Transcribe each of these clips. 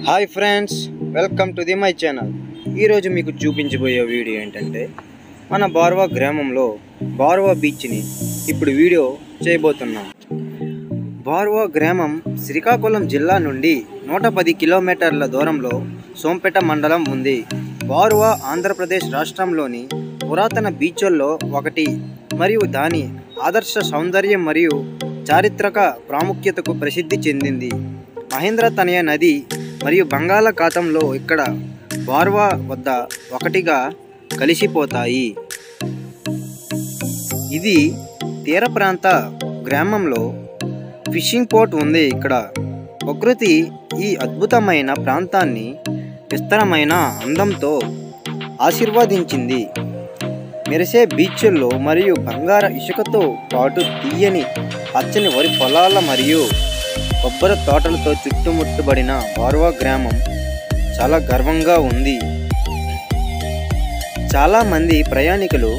hi friends welcome to the my channel ఈరోజు మీకు చూపించబోయే వీడియో ఏంటంటే మన బార్వా గ్రామంలో బార్వా బీచ్ని ఇప్పుడు వీడియో చేయబోతున్నాం బార్వా గ్రామం శ్రీకాకుళం జిల్లా నుండి నూట పది కిలోమీటర్ల దూరంలో సోంపేట మండలం ఉంది బార్వా ఆంధ్రప్రదేశ్ రాష్ట్రంలోని పురాతన బీచ్ల్లో ఒకటి మరియు దాని ఆదర్శ సౌందర్యం మరియు చారిత్రక ప్రాముఖ్యతకు ప్రసిద్ధి చెందింది మహేంద్ర తనయ నది మరియు బంగాళాఖాతంలో ఇక్కడ బార్వా వద్ద ఒకటిగా కలిసిపోతాయి ఇది తీర ప్రాంత గ్రామంలో ఫిషింగ్ పోర్ట్ ఉంది ఇక్కడ ప్రకృతి ఈ అద్భుతమైన ప్రాంతాన్ని విస్తరమైన అందంతో ఆశీర్వదించింది మెరిసే బీచ్ల్లో మరియు బంగార ఇసుకతో పాటు తీయని పచ్చని వరి పొలాల మరియు కొబ్బరి తోటలతో చుట్టుముట్టబడిన బార్వా గ్రామం చాలా గర్వంగా ఉంది చాలామంది ప్రయాణికులు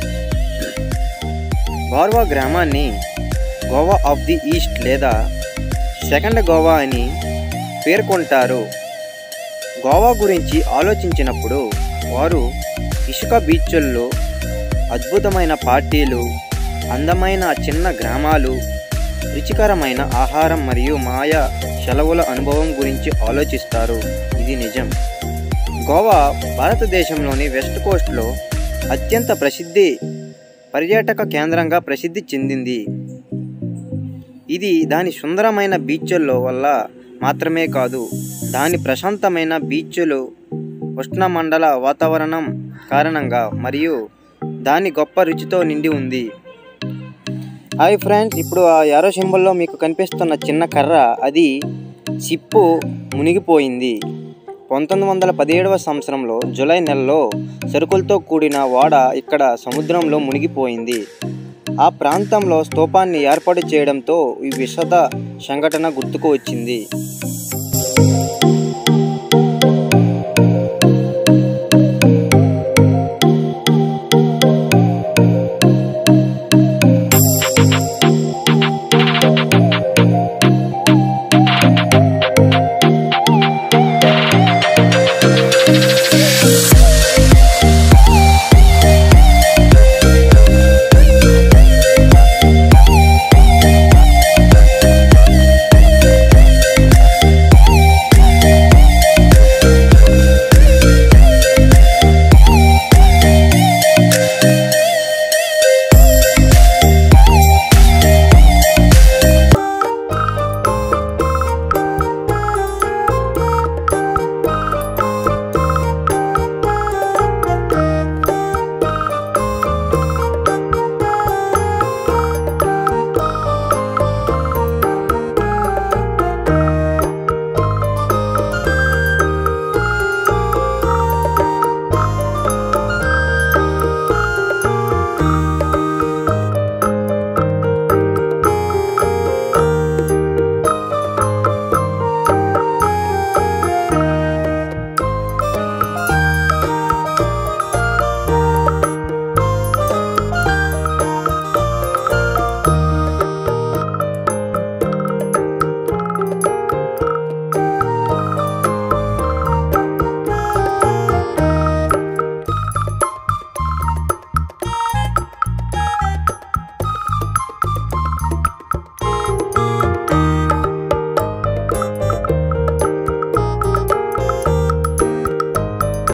బార్వా గ్రామాన్ని గోవా ఆఫ్ ది ఈస్ట్ లేదా సెకండ్ గోవా అని పేర్కొంటారు గోవా గురించి ఆలోచించినప్పుడు వారు ఇసుక బీచ్ల్లో అద్భుతమైన పార్టీలు అందమైన చిన్న గ్రామాలు రుచికరమైన ఆహారం మరియు మాయా సెలవుల అనుభవం గురించి ఆలోచిస్తారు ఇది నిజం గోవా భారతదేశంలోని వెస్ట్ కోస్ట్లో అత్యంత ప్రసిద్ధి పర్యాటక కేంద్రంగా ప్రసిద్ధి చెందింది ఇది దాని సుందరమైన బీచ్ల్లో వల్ల మాత్రమే కాదు దాని ప్రశాంతమైన బీచ్లు ఉష్ణమండల వాతావరణం కారణంగా మరియు దాని గొప్ప రుచితో నిండి ఉంది హాయ్ ఫ్రెండ్స్ ఇప్పుడు ఆ యారో సింబల్లో మీకు కనిపిస్తున్న చిన్న కర్ర అది సిప్పు మునిగిపోయింది పంతొమ్మిది వందల పదిహేడవ సంవత్సరంలో జూలై నెలలో సరుకులతో కూడిన ఓడ ఇక్కడ సముద్రంలో మునిగిపోయింది ఆ ప్రాంతంలో స్తూపాన్ని ఏర్పాటు చేయడంతో ఈ విషద సంఘటన గుర్తుకు వచ్చింది